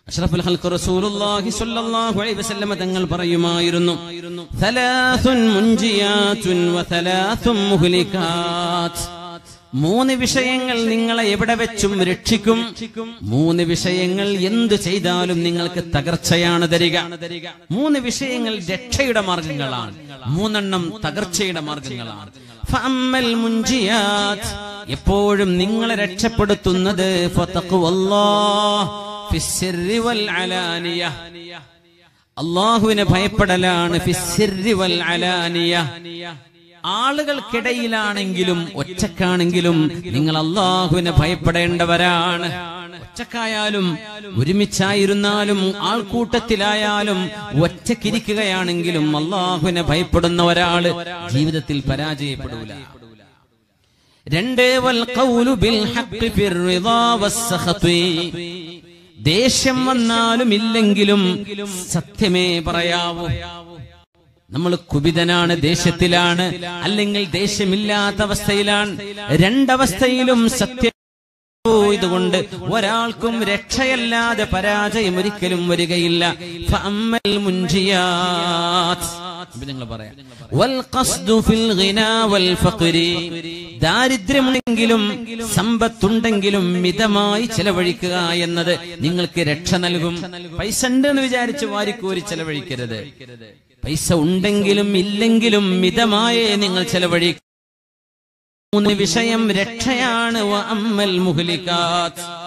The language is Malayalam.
അഷ്റഫുൽ ഖൽഖ് റസൂലുള്ളാഹി സ്വല്ലല്ലാഹു അലൈഹി വസല്ലമ തങ്ങൾ പറയുമായിരുന്നു സലാസുൻ മുൻജിയാത്തുൻ വസലാസും മുഹ്ലികാത്ത് മൂന്ന് വിഷയങ്ങൾ നിങ്ങളെ എവിടെ വെച്ചും രക്ഷിക്കും മൂന്ന് വിഷയങ്ങൾ എന്തു ചെയ്താലും നിങ്ങൾക്ക് തകർച്ചയാണ് തരിക മൂന്ന് വിഷയങ്ങൾ രക്ഷയുടെ മാർഗങ്ങളാണ് മൂന്നെണ്ണം തകർച്ചയുടെ മാർഗങ്ങളാണ് ഫഅമ്മൽ മുൻജിയാത്ത് എപ്പോഴും നിങ്ങളെ രക്ഷപ്പെടുത്തുന്നത് ഫതഖ്വല്ലാഹ് ഫിസ്സിർരി വൽ അലാനിയ അള്ളാഹുവിനെ ഭയപ്പെടലാണ് ഫിസ്സിർരി വൽ അലാനിയ ആളുകൾക്കിടയിലാണെങ്കിലും ഒറ്റക്കാണെങ്കിലും നിങ്ങൾ അള്ളാഹുവിനെ ഭയപ്പെടേണ്ടവരാണ് ഒറ്റക്കായാലും ഒരുമിച്ചായിരുന്നാലും ആൾക്കൂട്ടത്തിലായാലും ഒറ്റക്കിരിക്കുകയാണെങ്കിലും അള്ളാഹുവിനെ ഭയപ്പെടുന്ന ഒരാള് ജീവിതത്തിൽ പരാജയപ്പെടൂല രണ്ട് വൽ ഖൗലു ബിൽ ഹഖ് ഫിർ റിദാ വസ്സഖതി ദേഷ്യം വന്നാലും ഇല്ലെങ്കിലും സത്യമേ പറയാവൂ നമ്മൾ കുപിതനാണ് ദേഷ്യത്തിലാണ് അല്ലെങ്കിൽ ദേഷ്യമില്ലാത്ത അവസ്ഥയിലാണ് രണ്ടവസ്ഥയിലും സത്യം ഇതുകൊണ്ട് ഒരാൾക്കും രക്ഷയല്ലാതെ പരാജയം ഒരിക്കലും വരികയില്ല ഫഅമ്മൽ മുൻജിയാത്ത് ഇത് നിങ്ങൾ പറയാം വൽ ഖസ്ദു ഫിൽ ഗിനാ വൽ ഫഖ്രി ദാരിദ്ര്യമുണ്ടെങ്കിലും സമ്പത്തുണ്ടെങ്കിലും മിതമായി ചെലവഴിക്കുക എന്നത് നിങ്ങൾക്ക് രക്ഷ നൽകും പൈസ ഉണ്ടെന്ന് വിചാരിച്ച് വാരിക്കോരി ചെലവഴിക്കരുത് പൈസ ഉണ്ടെങ്കിലും ഇല്ലെങ്കിലും മിതമായേ നിങ്ങൾ ചെലവഴിക്കും മൂന്ന് വിഷയം രക്ഷയാണ് വ അമ്മൽ മുഹ്ലികാത്ത്